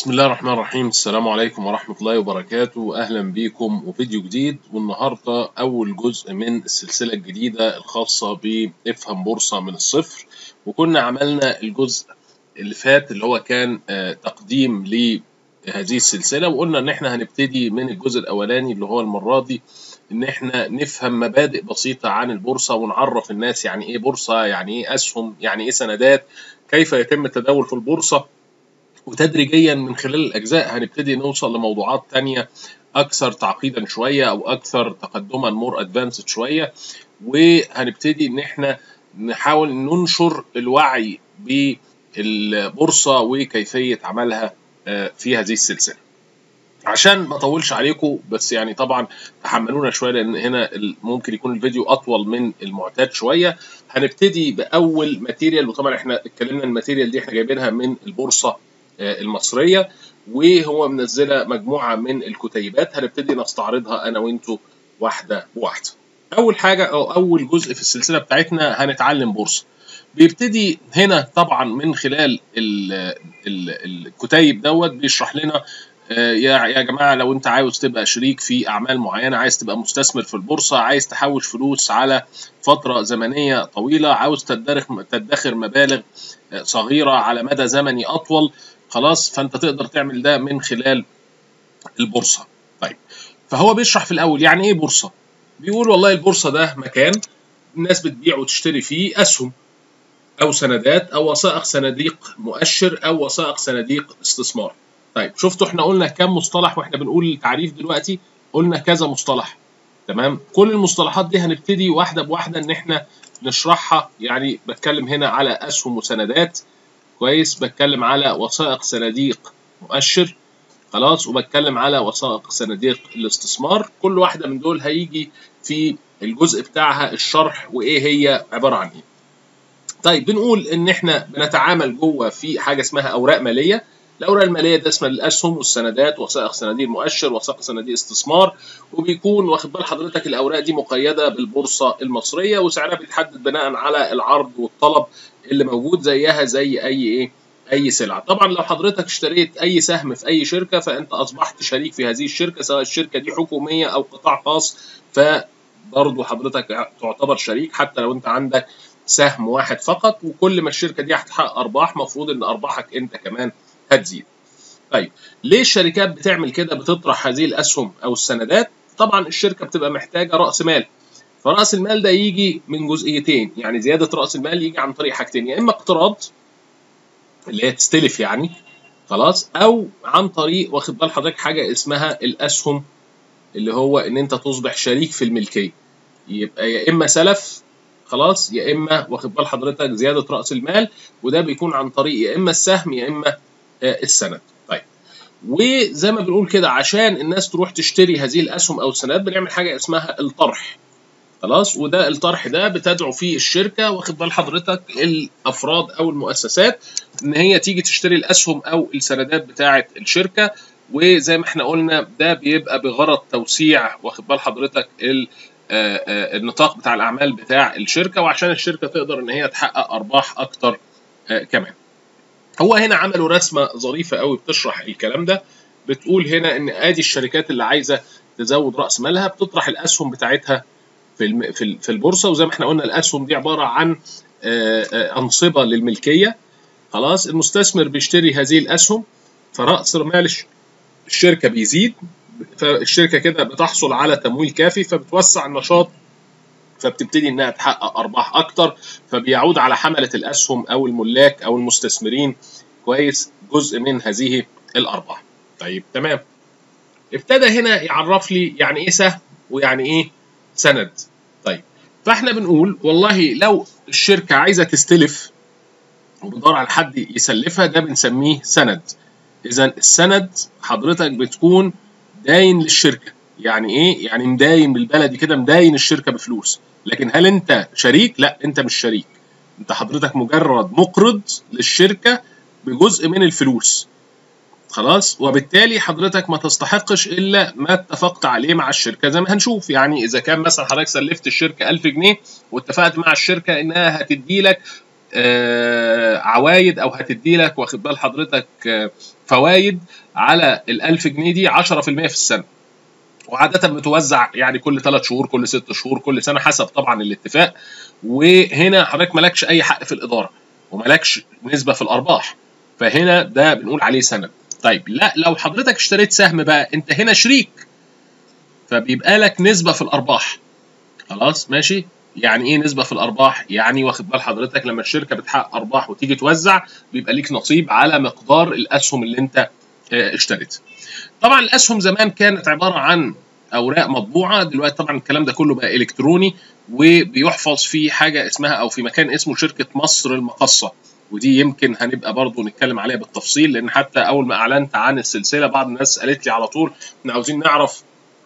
بسم الله الرحمن الرحيم السلام عليكم ورحمة الله وبركاته أهلا بيكم وفيديو جديد والنهاردة أول جزء من السلسلة الجديدة الخاصة بافهم بورصة من الصفر وكنا عملنا الجزء اللي فات اللي هو كان آه، تقديم لهذه السلسلة وقلنا إن إحنا هنبتدي من الجزء الأولاني اللي هو المرة دي إن إحنا نفهم مبادئ بسيطة عن البورصة ونعرف الناس يعني إيه بورصة يعني إيه أسهم يعني إيه سندات كيف يتم التداول في البورصة وتدريجيا من خلال الأجزاء هنبتدي نوصل لموضوعات تانية أكثر تعقيدا شوية أو أكثر تقدما مور أدفانسد شوية وهنبتدي إن إحنا نحاول ننشر الوعي بالبورصة وكيفية عملها آه، في هذه السلسلة. عشان ما اطولش عليكم بس يعني طبعا تحملونا شويه لان هنا ال- ممكن يكون الفيديو اطول من المعتاد شويه هنبتدي باول ماتيريال وطبعا احنا اتكلمنا الماتيريال دي احنا جايبينها من البورصه آه، المصريه وهو منزله مجموعه من الكتيبات هنبتدي نستعرضها انا وانتوا واحده بواحده. اول حاجه او اول جزء في السلسله بتاعتنا هنتعلم بورصه. بيبتدي هنا طبعا من خلال ال ال الكتيب دوت بيشرح لنا آه، يا يا جماعه لو انت عاوز تبقى شريك في اعمال معينه عايز تبقى مستثمر في البورصه عايز تحوش فلوس على فتره زمنيه طويله عاوز تدخر تدخر مبالغ آه، صغيره على مدى زمني اطول خلاص فانت تقدر تعمل ده من خلال البورصه طيب فهو بيشرح في الاول يعني ايه بورصه بيقول والله البورصه ده مكان الناس بتبيع وتشتري فيه اسهم او سندات او وثائق صناديق مؤشر او وثائق صناديق استثمار طيب شفتوا احنا قلنا كام مصطلح واحنا بنقول التعريف دلوقتي قلنا كذا مصطلح تمام كل المصطلحات دي هنبتدي واحده بواحده ان احنا نشرحها يعني بتكلم هنا على اسهم وسندات كويس بتكلم على وثائق صناديق مؤشر خلاص وبتكلم على وثائق صناديق الاستثمار كل واحده من دول هيجي في الجزء بتاعها الشرح وايه هي عباره عن ايه طيب بنقول ان احنا بنتعامل جوه في حاجه اسمها اوراق ماليه الاوراق الماليه ده اسمها الاسهم والسندات وثائق صناديق مؤشر وثائق صناديق استثمار وبيكون واخد بال حضرتك الاوراق دي مقيده بالبورصه المصريه وسعرها بيتحدد بناء على العرض والطلب اللي موجود زيها زي اي ايه اي سلعه طبعا لو حضرتك اشتريت اي سهم في اي شركه فانت اصبحت شريك في هذه الشركه سواء الشركه دي حكوميه او قطاع خاص فبرضه حضرتك تعتبر شريك حتى لو انت عندك سهم واحد فقط وكل ما الشركه دي هتحقق ارباح مفروض ان ارباحك انت كمان هتزيد. طيب ليه الشركات بتعمل كده بتطرح هذه الاسهم او السندات؟ طبعا الشركه بتبقى محتاجه راس مال. فراس المال ده يجي من جزئيتين يعني زياده راس المال يجي عن طريق حاجتين يا اما اقتراض اللي هي تستلف يعني خلاص او عن طريق واخد بال حضرتك حاجه اسمها الاسهم اللي هو ان انت تصبح شريك في الملكيه. يبقى يا اما سلف خلاص يا اما واخد بال حضرتك زياده راس المال وده بيكون عن طريق يا اما السهم يا اما آه، السند طيب وزي ما بنقول كده عشان الناس تروح تشتري هذه الاسهم او السندات بنعمل حاجه اسمها الطرح خلاص وده الطرح ده بتدعو فيه الشركه واخد بال حضرتك الافراد او المؤسسات ان هي تيجي تشتري الاسهم او السندات بتاعه الشركه وزي ما احنا قلنا ده بيبقى بغرض توسيع واخد بال حضرتك ال آه، آه، النطاق بتاع الاعمال بتاع الشركه وعشان الشركه تقدر ان هي تحقق ارباح اكتر آه، كمان. هو هنا عملوا رسمه ظريفه قوي بتشرح الكلام ده بتقول هنا ان ادي الشركات اللي عايزه تزود راس مالها بتطرح الاسهم بتاعتها في الم- في ال- في البورصه وزي ما احنا قلنا الاسهم دي عباره عن آه، آه، انصبه للملكيه خلاص المستثمر بيشتري هذه الاسهم فراس مال الش- الشركه بيزيد فالشركه كده بتحصل على تمويل كافي فبتوسع النشاط فبتبتدي انها تحقق ارباح اكتر فبيعود على حمله الاسهم او الملاك او المستثمرين كويس جزء من هذه الارباح. طيب تمام. ابتدى هنا يعرف لي يعني ايه سهم ويعني ايه سند. طيب فاحنا بنقول والله لو الشركه عايزه تستلف وبتدور على حد يسلفها ده بنسميه سند. اذا السند حضرتك بتكون داين للشركه يعني ايه يعني مداين بالبلدي كده مداين الشركه بفلوس لكن هل انت شريك لا انت مش شريك انت حضرتك مجرد مقرض للشركه بجزء من الفلوس خلاص وبالتالي حضرتك ما تستحقش الا ما اتفقت عليه مع الشركه زي ما هنشوف يعني اذا كان مثلا حضرتك سلفت الشركه 1000 جنيه واتفقت مع الشركه انها هتدي لك آه عوايد او هتدي لك واخد بال حضرتك آه فوايد على ال 1000 جنيه دي 10% في السنه وعادة بتوزع يعني كل ثلاث شهور كل ست شهور كل سنة حسب طبعا الاتفاق وهنا حضرتك مالكش أي حق في الإدارة ومالكش نسبة في الأرباح فهنا ده بنقول عليه سند طيب لا لو حضرتك اشتريت سهم بقى أنت هنا شريك فبيبقى لك نسبة في الأرباح خلاص ماشي يعني ايه نسبة في الأرباح؟ يعني واخد بال حضرتك لما الشركة بتحقق أرباح وتيجي توزع بيبقى ليك نصيب على مقدار الأسهم اللي أنت اشتريتها. طبعا الاسهم زمان كانت عباره عن اوراق مطبوعه دلوقتي طبعا الكلام ده كله بقى الكتروني وبيحفظ في حاجه اسمها او في مكان اسمه شركه مصر المقصه ودي يمكن هنبقى برضو نتكلم عليها بالتفصيل لان حتى اول ما اعلنت عن السلسله بعض الناس قالت لي على طول احنا عاوزين نعرف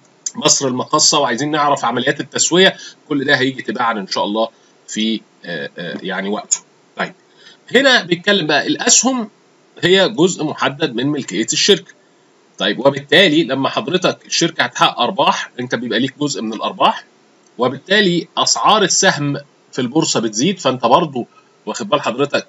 مصر المقصه وعايزين نعرف عمليات التسويه كل ده هيجي تباعا ان شاء الله في يعني وقته. طيب هنا بيتكلم بقى الاسهم هي جزء محدد من ملكيه الشركه. طيب وبالتالي لما حضرتك الشركه هتحقق ارباح انت بيبقى ليك جزء من الارباح وبالتالي اسعار السهم في البورصه بتزيد فانت برضو واخد بال حضرتك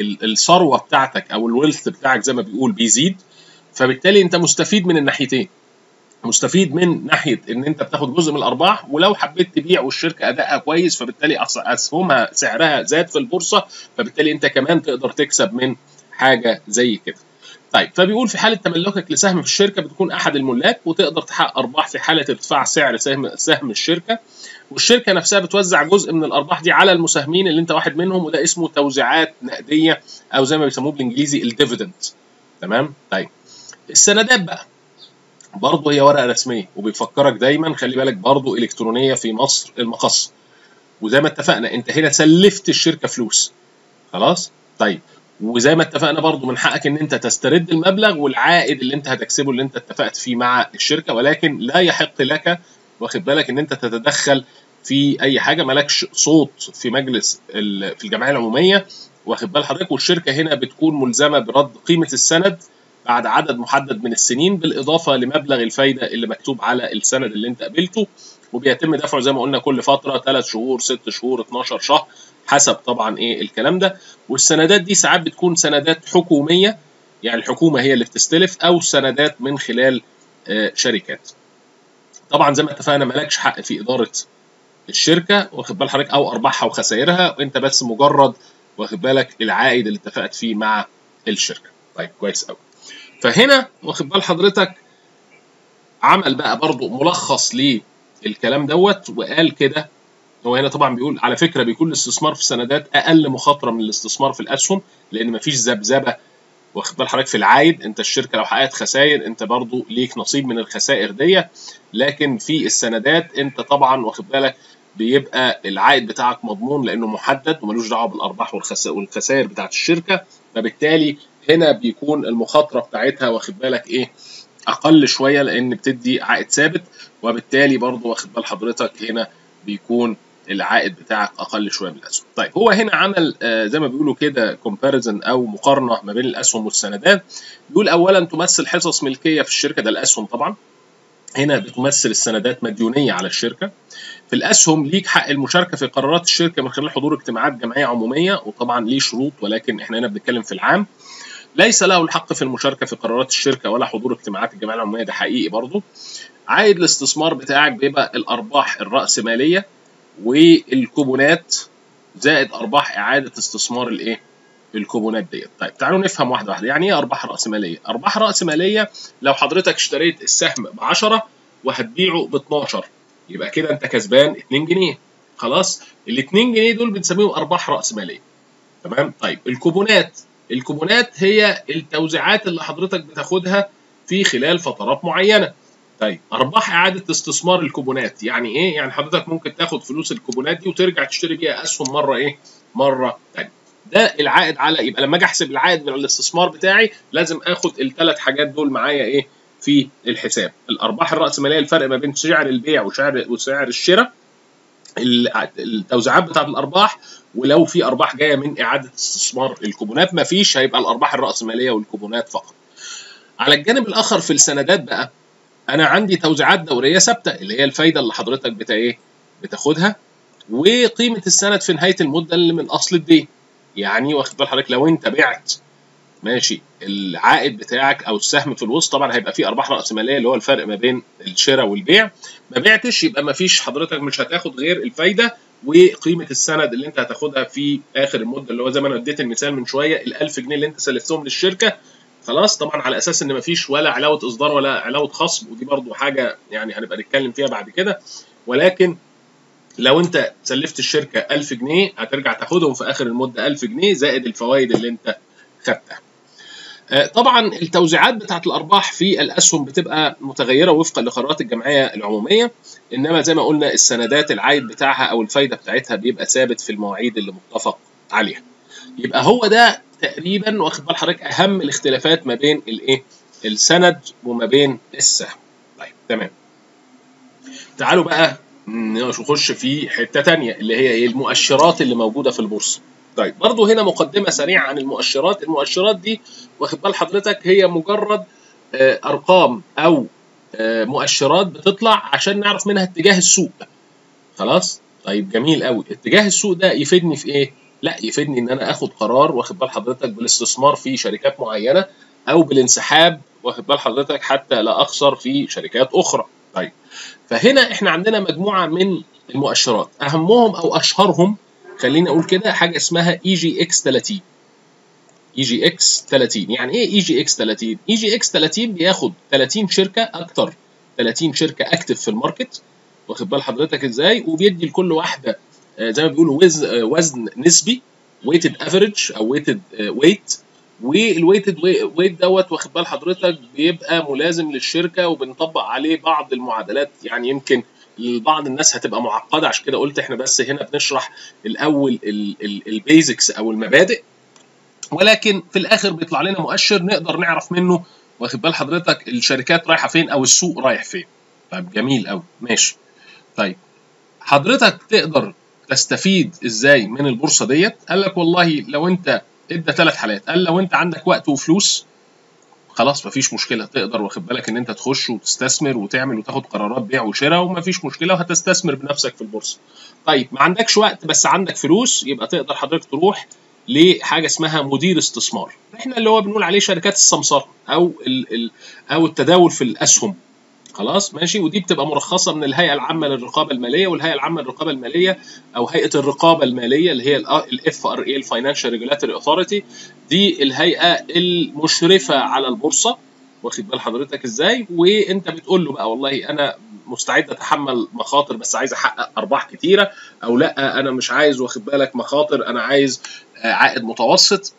الثروه بتاعتك او الويلث بتاعك زي ما بيقول بيزيد فبالتالي انت مستفيد من الناحيتين مستفيد من ناحيه ان انت بتاخد جزء من الارباح ولو حبيت تبيع والشركه ادائها كويس فبالتالي اسهمها سعرها زاد في البورصه فبالتالي انت كمان تقدر تكسب من حاجه زي كده. طيب فبيقول في حاله تملكك لسهم في الشركه بتكون احد الملاك وتقدر تحقق ارباح في حاله ارتفاع سعر سهم سهم الشركه والشركه نفسها بتوزع جزء من الارباح دي على المساهمين اللي انت واحد منهم وده اسمه توزيعات نقديه او زي ما بيسموه بالانجليزي الديفيدند تمام طيب السندات بقى برضه هي ورقه رسميه وبيفكرك دايما خلي بالك برضه الكترونيه في مصر المقص وزي ما اتفقنا انت هنا سلفت الشركه فلوس خلاص طيب وزي ما اتفقنا برضو من حقك ان انت تسترد المبلغ والعائد اللي انت هتكسبه اللي انت اتفقت فيه مع الشركه ولكن لا يحق لك واخد بالك ان انت تتدخل في اي حاجه مالكش صوت في مجلس في الجمعيه العموميه واخد بال حضرتك والشركه هنا بتكون ملزمه برد قيمه السند بعد عدد محدد من السنين بالاضافه لمبلغ الفايده اللي مكتوب على السند اللي انت قبلته وبيتم دفعه زي ما قلنا كل فتره 3 شهور 6 شهور 12 شهر حسب طبعا ايه الكلام ده والسندات دي ساعات بتكون سندات حكوميه يعني الحكومه هي اللي بتستلف او سندات من خلال آه شركات طبعا زي ما اتفقنا مالكش حق في اداره الشركه واخد بال حضرتك او ارباحها وخسائرها وانت بس مجرد واخد بالك العائد اللي اتفقت فيه مع الشركه طيب كويس قوي فهنا واخد بال حضرتك عمل بقى برضو ملخص للكلام دوت وقال كده هو هنا طبعا بيقول على فكره بيكون الاستثمار في السندات اقل مخاطره من الاستثمار في الاسهم لان مفيش ذبذبه واخد بال حضرتك في العائد انت الشركه لو حققت خسائر انت برضو ليك نصيب من الخسائر دي لكن في السندات انت طبعا واخد بالك بيبقى العائد بتاعك مضمون لانه محدد وملوش دعوه بالارباح والخسائر بتاعت الشركه فبالتالي هنا بيكون المخاطره بتاعتها واخد بالك ايه اقل شويه لان بتدي عائد ثابت وبالتالي برضو واخد بال حضرتك هنا بيكون العائد بتاعك اقل شويه من الاسهم. طيب هو هنا عمل آه زي ما بيقولوا كده كومباريزن او مقارنه ما بين الاسهم والسندات. بيقول اولا تمثل حصص ملكيه في الشركه ده الاسهم طبعا. هنا بتمثل السندات مديونيه على الشركه. في الاسهم ليك حق المشاركه في قرارات الشركه من خلال حضور اجتماعات جمعيه عموميه وطبعا ليه شروط ولكن احنا هنا بنتكلم في العام. ليس له الحق في المشاركه في قرارات الشركه ولا حضور اجتماعات الجمعيه العموميه ده حقيقي برضه. عائد الاستثمار بتاعك بيبقى الارباح الراسماليه والكوبونات زائد ارباح اعاده استثمار الايه الكوبونات ديت طيب تعالوا نفهم واحده واحده يعني ايه ارباح راسماليه ارباح راسماليه لو حضرتك اشتريت السهم ب 10 وهتبيعه ب 12 يبقى كده انت كسبان 2 جنيه خلاص ال 2 جنيه دول بنسميهم ارباح راسماليه تمام طيب الكوبونات الكوبونات هي التوزيعات اللي حضرتك بتاخدها في خلال فترات معينه طيب ارباح اعاده استثمار الكوبونات يعني ايه يعني حضرتك ممكن تاخد فلوس الكوبونات دي وترجع تشتري بيها اسهم مره ايه مره ثانيه ده العائد على يبقى لما اجي احسب العائد من الاستثمار بتاعي لازم اخد الثلاث حاجات دول معايا ايه في الحساب الارباح الراسماليه الفرق ما بين سعر البيع وسعر وسعر الشراء التوزيعات بتاعه الارباح ولو في ارباح جايه من اعاده استثمار الكوبونات ما فيش هيبقى الارباح الراسماليه والكوبونات فقط على الجانب الاخر في السندات بقى انا عندي توزيعات دوريه ثابته اللي هي الفايده اللي حضرتك بتا ايه بتاخدها وقيمه السند في نهايه المده اللي من اصل الدين يعني واخد بال حضرتك لو انت بعت ماشي العائد بتاعك او السهم في الوسط طبعا هيبقى فيه ارباح راسماليه اللي هو الفرق ما بين الشراء والبيع ما بعتش يبقى ما فيش حضرتك مش هتاخد غير الفايده وقيمه السند اللي انت هتاخدها في اخر المده اللي هو زي ما انا اديت المثال من شويه ال 1000 جنيه اللي انت سلفتهم للشركه خلاص طبعا على اساس ان ما فيش ولا علاوه اصدار ولا علاوه خصم ودي برضو حاجه يعني هنبقى نتكلم فيها بعد كده ولكن لو انت سلفت الشركه 1000 جنيه هترجع تاخدهم في اخر المده 1000 جنيه زائد الفوائد اللي انت خدتها. طبعا التوزيعات بتاعت الارباح في الاسهم بتبقى متغيره وفقا لقرارات الجمعيه العموميه انما زي ما قلنا السندات العائد بتاعها او الفايده بتاعتها بيبقى ثابت في المواعيد اللي متفق عليها. يبقى هو ده تقريبا واخد بال حضرتك اهم الاختلافات ما بين الايه؟ السند وما بين السهم. طيب تمام. تعالوا بقى نخش في حته ثانيه اللي هي ايه؟ المؤشرات اللي موجوده في البورصه. طيب برضه هنا مقدمه سريعه عن المؤشرات، المؤشرات دي واخد بال حضرتك هي مجرد ارقام او مؤشرات بتطلع عشان نعرف منها اتجاه السوق. خلاص؟ طيب جميل قوي، اتجاه السوق ده يفيدني في ايه؟ لا يفيدني ان انا اخد قرار واخد بال حضرتك بالاستثمار في شركات معينه او بالانسحاب واخد بال حضرتك حتى لا اخسر في شركات اخرى. طيب فهنا احنا عندنا مجموعه من المؤشرات اهمهم او اشهرهم خليني اقول كده حاجه اسمها اي جي اكس 30 اي جي اكس 30 يعني ايه اي جي اكس 30 اي جي اكس 30 بياخد 30 شركه اكتر 30 شركه اكتف في الماركت واخد بال حضرتك ازاي وبيدي لكل واحده زي ما بيقولوا وزن نسبي ويتد افريج او ويتد ويت والويتد ويت دوت واخد بال حضرتك بيبقى ملازم للشركه وبنطبق عليه بعض المعادلات يعني يمكن لبعض الناس هتبقى معقده عشان كده قلت احنا بس هنا بنشرح الاول البيزكس او المبادئ ولكن في الاخر بيطلع لنا مؤشر نقدر نعرف منه واخد بال حضرتك الشركات رايحه فين او السوق رايح فين طيب جميل قوي ماشي طيب حضرتك تقدر تستفيد ازاي من البورصه ديت قال لك والله لو انت ادى ثلاث حالات قال لو انت عندك وقت وفلوس خلاص مفيش مشكله تقدر واخد بالك ان انت تخش وتستثمر وتعمل وتاخد قرارات بيع وشراء ومفيش مشكله وهتستثمر بنفسك في البورصه. طيب ما عندكش وقت بس عندك فلوس يبقى تقدر حضرتك تروح لحاجه اسمها مدير استثمار. احنا اللي هو بنقول عليه شركات السمسره او ال ال او التداول في الاسهم. خلاص ماشي ودي بتبقى مرخصه من الهيئه العامه للرقابه الماليه والهيئه العامه للرقابه الماليه او هيئه الرقابه الماليه اللي هي الاف ار اي الفاينانشال ريجولاتوري اوثورتي دي الهيئه المشرفه على البورصه واخد بال حضرتك ازاي وانت بتقول له بقى والله انا مستعد اتحمل مخاطر بس عايز احقق ارباح كتيره او لا انا مش عايز واخد بالك مخاطر انا عايز عائد متوسط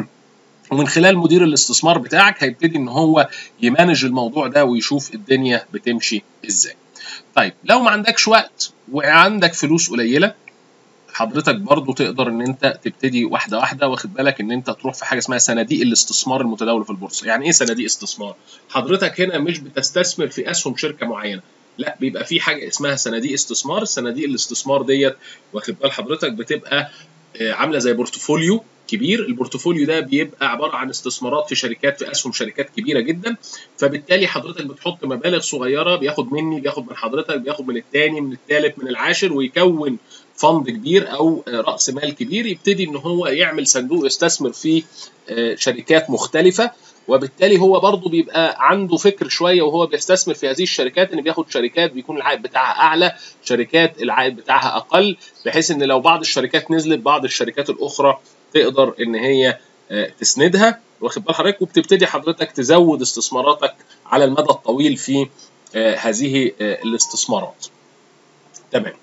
ومن خلال مدير الاستثمار بتاعك هيبتدي ان هو يمانج الموضوع ده ويشوف الدنيا بتمشي ازاي. طيب لو ما عندكش وقت وعندك فلوس قليله حضرتك برضو تقدر ان انت تبتدي واحده واحده واخد بالك ان انت تروح في حاجه اسمها صناديق الاستثمار المتداوله في البورصه، يعني ايه صناديق استثمار؟ حضرتك هنا مش بتستثمر في اسهم شركه معينه، لا بيبقى في حاجه اسمها صناديق استثمار، صناديق الاستثمار ديت واخد بال حضرتك بتبقى عامله زي بورتفوليو كبير البورتفوليو ده بيبقى عباره عن استثمارات في شركات في اسهم شركات كبيره جدا فبالتالي حضرتك بتحط مبالغ صغيره بياخد مني بياخد من حضرتك بياخد من الثاني من الثالث من العاشر ويكون فند كبير او راس مال كبير يبتدي ان هو يعمل صندوق يستثمر في شركات مختلفه وبالتالي هو برضه بيبقى عنده فكر شويه وهو بيستثمر في هذه الشركات ان بياخد شركات بيكون العائد بتاعها اعلى شركات العائد بتاعها اقل بحيث ان لو بعض الشركات نزلت بعض الشركات الاخرى تقدر ان هي تسندها واخد بال حضرتك وبتبتدي حضرتك تزود استثماراتك على المدى الطويل في هذه الاستثمارات تمام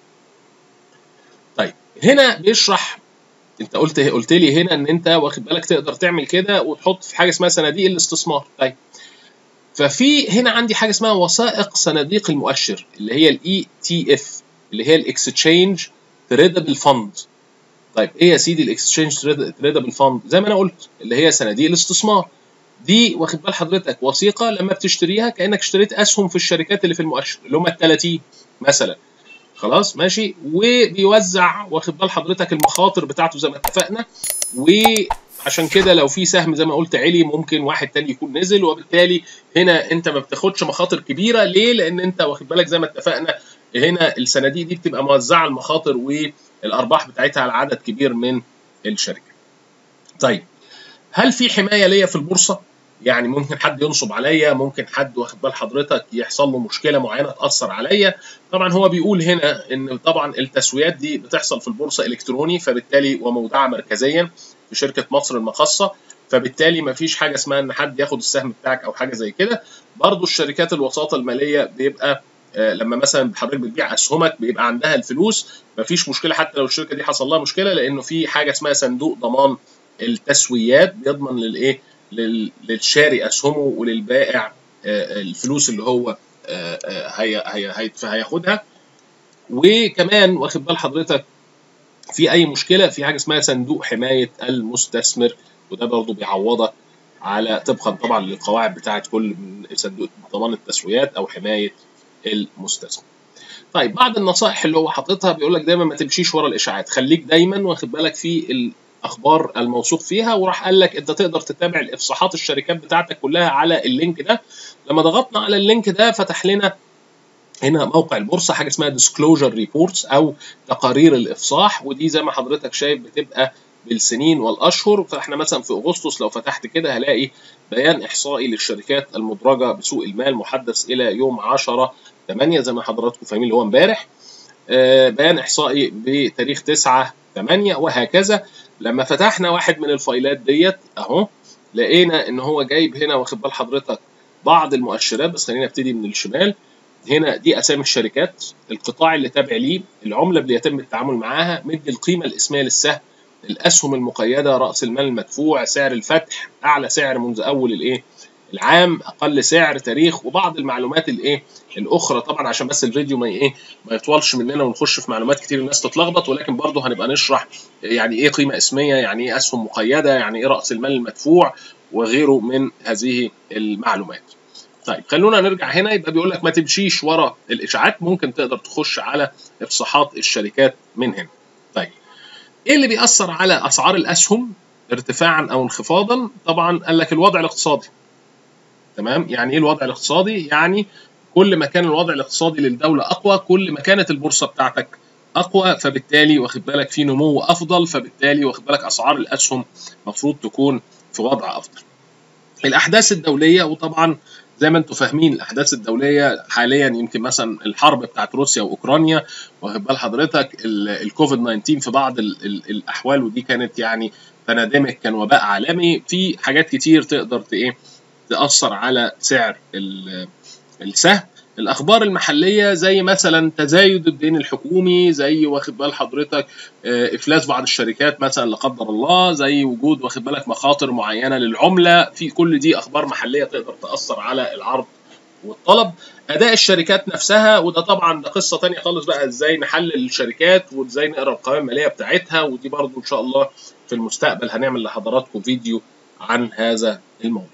طيب هنا بيشرح انت قلت قلت لي هنا ان انت واخد بالك تقدر تعمل كده وتحط في حاجه اسمها صناديق الاستثمار طيب ففي هنا عندي حاجه اسمها وثائق صناديق المؤشر اللي هي الاي تي اف اللي هي الاكستشينج تريدبل فند طيب ايه يا سيدي الاكستشينج تريدبل فند زي ما انا قلت اللي هي صناديق الاستثمار دي واخد بال حضرتك وثيقه لما بتشتريها كانك اشتريت اسهم في الشركات اللي في المؤشر اللي هم ال 30 مثلا خلاص ماشي وبيوزع واخد بال حضرتك المخاطر بتاعته زي ما اتفقنا وعشان كده لو في سهم زي ما قلت علي ممكن واحد تاني يكون نزل وبالتالي هنا انت ما بتاخدش مخاطر كبيره ليه؟ لان انت واخد بالك زي ما اتفقنا هنا الصناديق دي بتبقى موزعه المخاطر والارباح بتاعتها على عدد كبير من الشركه. طيب هل في حمايه ليا في البورصه يعني ممكن حد ينصب عليا ممكن حد واخد بال حضرتك يحصل له مشكله معينه تاثر عليا طبعا هو بيقول هنا ان طبعا التسويات دي بتحصل في البورصه الكتروني فبالتالي ومودعه مركزيا في شركه مصر المقاصه فبالتالي ما فيش حاجه اسمها ان حد ياخد السهم بتاعك او حاجه زي كده برضو الشركات الوساطه الماليه بيبقى آه لما مثلا حضرتك بتبيع اسهمك بيبقى عندها الفلوس مفيش مشكله حتى لو الشركه دي حصل لها مشكله لانه في حاجه اسمها صندوق ضمان التسويات بيضمن للايه للشاري اسهمه وللبائع الفلوس اللي هو هي هي هياخدها وكمان واخد بال حضرتك في اي مشكله في حاجه اسمها صندوق حمايه المستثمر وده برضه بيعوضك على طبقا طبعا للقواعد بتاعه كل صندوق ضمان التسويات او حمايه المستثمر. طيب بعض النصائح اللي هو حاططها بيقول لك دايما ما تمشيش ورا الاشاعات خليك دايما واخد بالك في الاخبار الموثوق فيها وراح قال لك انت تقدر تتابع الافصاحات الشركات بتاعتك كلها على اللينك ده لما ضغطنا على اللينك ده فتح لنا هنا موقع البورصه حاجه اسمها ديسكلوجر ريبورتس او تقارير الافصاح ودي زي ما حضرتك شايف بتبقى بالسنين والاشهر فاحنا مثلا في اغسطس لو فتحت كده هلاقي بيان احصائي للشركات المدرجه بسوق المال محدث الى يوم 10 8 زي ما حضراتكم فاهمين اللي هو امبارح آه بيان احصائي بتاريخ 9 8 وهكذا لما فتحنا واحد من الفايلات ديت اهو لقينا ان هو جايب هنا واخد بال حضرتك بعض المؤشرات بس خلينا نبتدي من الشمال هنا دي اسامي الشركات القطاع اللي تابع ليه العمله اللي يتم التعامل معاها مدي القيمه الاسميه للسهم الاسهم المقيده راس المال المدفوع سعر الفتح اعلى سعر منذ اول الايه العام اقل سعر تاريخ وبعض المعلومات الايه الاخرى طبعا عشان بس الفيديو ما ايه ما يطولش مننا ونخش في معلومات كتير الناس تتلخبط ولكن برضه هنبقى نشرح يعني ايه قيمه اسميه يعني ايه اسهم مقيده يعني ايه راس المال المدفوع وغيره من هذه المعلومات طيب خلونا نرجع هنا يبقى بيقول لك ما تمشيش ورا الاشاعات ممكن تقدر تخش على افصاحات الشركات من هنا طيب ايه اللي بيأثر على اسعار الاسهم ارتفاعا او انخفاضا طبعا قال لك الوضع الاقتصادي تمام يعني ايه الوضع الاقتصادي يعني كل ما كان الوضع الاقتصادي للدوله اقوى كل ما كانت البورصه بتاعتك اقوى فبالتالي واخد بالك في نمو افضل فبالتالي واخد بالك اسعار الاسهم المفروض تكون في وضع افضل الاحداث الدوليه وطبعا زي ما انتم فاهمين الاحداث الدوليه حاليا يمكن مثلا الحرب بتاعت روسيا واوكرانيا واخد بال حضرتك الكوفيد 19 في بعض ال ال الاحوال ودي كانت يعني بنادمك كان وباء عالمي في حاجات كتير تقدر ايه تاثر على سعر السهم الاخبار المحليه زي مثلا تزايد الدين الحكومي زي واخد بال حضرتك افلاس بعض الشركات مثلا لا قدر الله زي وجود واخد بالك مخاطر معينه للعمله في كل دي اخبار محليه تقدر تاثر على العرض والطلب اداء الشركات نفسها وده طبعا ده قصه تانية خالص بقى ازاي نحلل الشركات وازاي نقرا القوائم الماليه بتاعتها ودي برضو ان شاء الله في المستقبل هنعمل لحضراتكم فيديو عن هذا الموضوع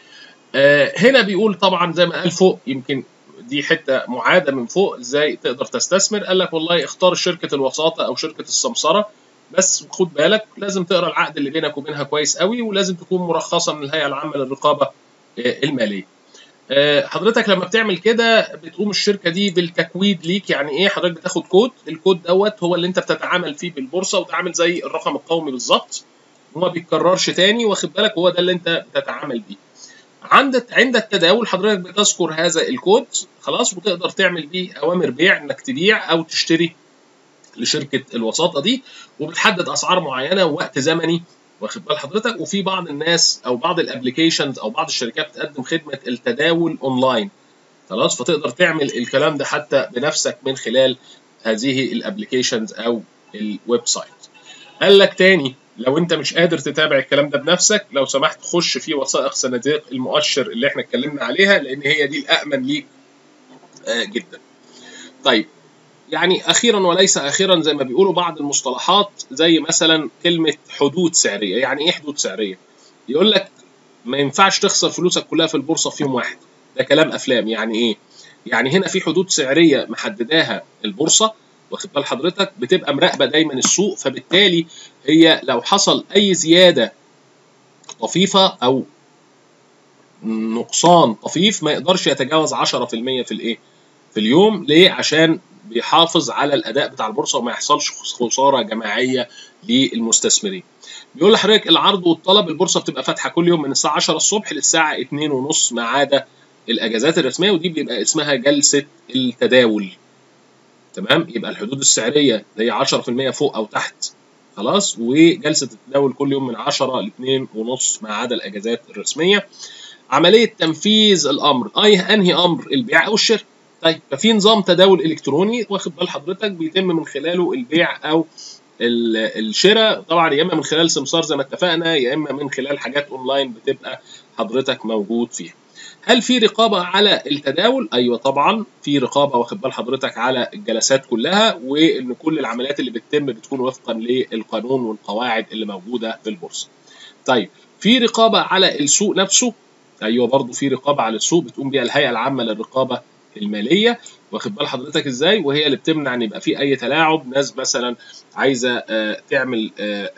آه هنا بيقول طبعا زي ما قال فوق يمكن دي حته معاده من فوق ازاي تقدر تستثمر قال لك والله اختار شركه الوساطه او شركه السمسره بس خد بالك لازم تقرا العقد اللي بينك وبينها كويس قوي ولازم تكون مرخصه من الهيئه العامه للرقابه الماليه حضرتك لما بتعمل كده بتقوم الشركه دي بالتكويد ليك يعني ايه حضرتك بتاخد كود الكود دوت هو اللي انت بتتعامل فيه بالبورصه وده عامل زي الرقم القومي بالظبط وما بيتكررش تاني واخد بالك هو ده اللي انت بتتعامل بيه عند عند التداول حضرتك بتذكر هذا الكود خلاص وتقدر تعمل بيه اوامر بيع انك تبيع او تشتري لشركه الوساطه دي وبتحدد اسعار معينه ووقت زمني واخد بال حضرتك وفي بعض الناس او بعض الابلكيشنز او بعض الشركات بتقدم خدمه التداول اونلاين خلاص فتقدر تعمل الكلام ده حتى بنفسك من خلال هذه الابلكيشنز او الويب سايت قال لك تاني لو انت مش قادر تتابع الكلام ده بنفسك لو سمحت خش في وثائق صناديق المؤشر اللي احنا اتكلمنا عليها لان هي دي الامن ليك آه جدا طيب يعني اخيرا وليس اخيرا زي ما بيقولوا بعض المصطلحات زي مثلا كلمه حدود سعريه يعني ايه حدود سعريه يقول لك ما ينفعش تخسر فلوسك كلها في البورصه في يوم واحد ده كلام افلام يعني ايه يعني هنا في حدود سعريه محدداها البورصه واخد بال حضرتك بتبقى مراقبه دايما السوق فبالتالي هي لو حصل اي زياده طفيفه او نقصان طفيف ما يقدرش يتجاوز 10% في الايه في اليوم ليه عشان بيحافظ على الاداء بتاع البورصه وما يحصلش خساره جماعيه للمستثمرين. بيقول لحضرتك العرض والطلب البورصه بتبقى فاتحه كل يوم من الساعه 10 الصبح للساعه 2 ونص ما عدا الاجازات الرسميه ودي بيبقى اسمها جلسه التداول. تمام يبقى الحدود السعريه اللي هي 10% فوق او تحت خلاص وجلسه التداول كل يوم من 10 ل 2 ونص ما عدا الاجازات الرسميه. عمليه تنفيذ الامر اي انهي امر البيع او الشراء طيب ففي نظام تداول الكتروني واخد بال حضرتك بيتم من خلاله البيع او الشراء طبعا يا اما من خلال سمسار زي ما اتفقنا يا اما من خلال حاجات اونلاين بتبقى حضرتك موجود فيها هل في رقابة على التداول؟ أيوة طبعا في رقابة واخد بال حضرتك على الجلسات كلها وإن كل العمليات اللي بتتم بتكون وفقا للقانون والقواعد اللي موجودة في البورصة. طيب في رقابة على السوق نفسه ايوه برضه في رقابه على السوق بتقوم بيها الهيئه العامه للرقابه الماليه واخد بال حضرتك ازاي وهي اللي بتمنع ان يبقى في اي تلاعب ناس مثلا عايزه تعمل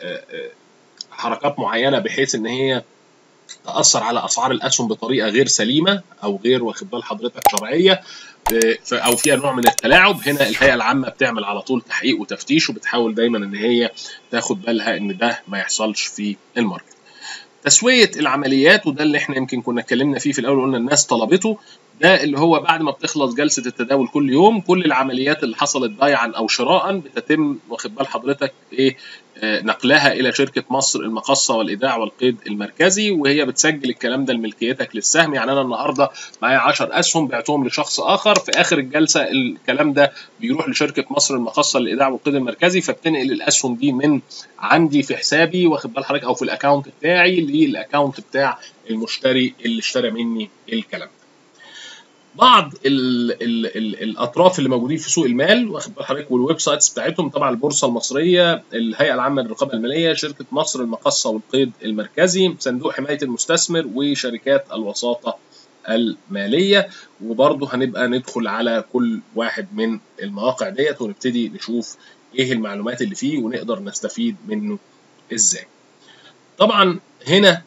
حركات معينه بحيث ان هي تاثر على اسعار الاسهم بطريقه غير سليمه او غير واخد بال حضرتك شرعيه او فيها نوع من التلاعب هنا الهيئه العامه بتعمل على طول تحقيق وتفتيش وبتحاول دايما ان هي تاخد بالها ان ده ما يحصلش في الماركت تسويه العمليات وده اللي احنا يمكن كنا اتكلمنا فيه في الاول قلنا الناس طلبته ده اللي هو بعد ما بتخلص جلسه التداول كل يوم كل العمليات اللي حصلت بيعا او شراء بتتم واخد بال حضرتك ايه آه نقلها الى شركه مصر المقصه والايداع والقيد المركزي وهي بتسجل الكلام ده لملكيتك للسهم يعني انا النهارده معايا 10 اسهم بعتهم لشخص اخر في اخر الجلسه الكلام ده بيروح لشركه مصر المقصه للايداع والقيد المركزي فبتنقل الاسهم دي من عندي في حسابي واخد بال حضرتك او في الاكونت بتاعي للاكونت بتاع المشتري اللي اشترى مني الكلام ده. بعض ال ال ال الاطراف اللي موجودين في سوق المال واخد بال حضرتك والويب سايتس بتاعتهم طبعا البورصه المصريه الهيئه العامه للرقابه الماليه شركه مصر المقصه والقيد المركزي صندوق حمايه المستثمر وشركات الوساطه الماليه وبرضه هنبقى ندخل على كل واحد من المواقع ديت ونبتدي نشوف ايه المعلومات اللي فيه ونقدر نستفيد منه ازاي طبعا هنا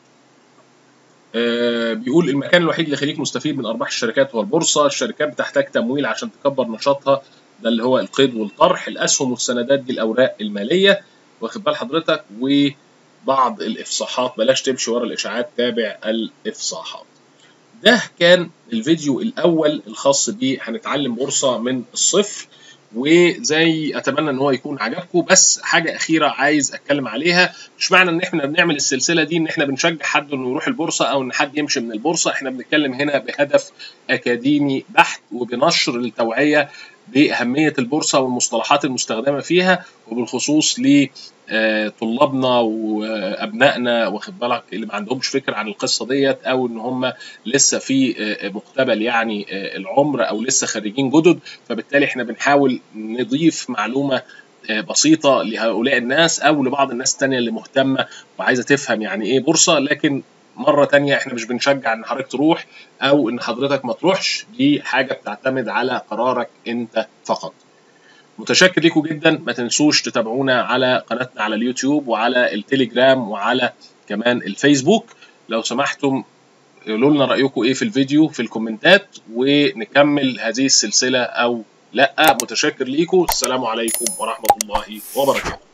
آه بيقول المكان الوحيد اللي يخليك مستفيد من ارباح الشركات هو البورصه، الشركات بتحتاج تمويل عشان تكبر نشاطها ده اللي هو القيد والطرح، الاسهم والسندات دي الاوراق الماليه واخد بال حضرتك وبعض الافصاحات بلاش تمشي ورا الاشاعات تابع الافصاحات. ده كان الفيديو الاول الخاص بيه هنتعلم بورصه من الصفر وزي اتمنى ان هو يكون عجبكم بس حاجه اخيره عايز اتكلم عليها مش معنى ان احنا بنعمل السلسله دي ان احنا بنشجع حد انه يروح البورصه او ان حد يمشي من البورصه احنا بنتكلم هنا بهدف اكاديمي بحت وبنشر التوعيه باهميه البورصه والمصطلحات المستخدمه فيها وبالخصوص ل طلابنا وابنائنا واخد بالك اللي ما عندهمش فكره عن القصه ديت او ان هم لسه في مقتبل يعني العمر او لسه خريجين جدد فبالتالي احنا بنحاول نضيف معلومه بسيطه لهؤلاء الناس او لبعض الناس الثانيه اللي مهتمه وعايزه تفهم يعني ايه بورصه لكن مره تانية احنا مش بنشجع ان حضرتك تروح او ان حضرتك ما تروحش دي حاجه بتعتمد على قرارك انت فقط متشكر لكم جدا ما تنسوش تتابعونا على قناتنا على اليوتيوب وعلى التليجرام وعلى كمان الفيسبوك لو سمحتم قولوا لنا رايكم ايه في الفيديو في الكومنتات ونكمل هذه السلسله او لا متشكر ليكم السلام عليكم ورحمه الله وبركاته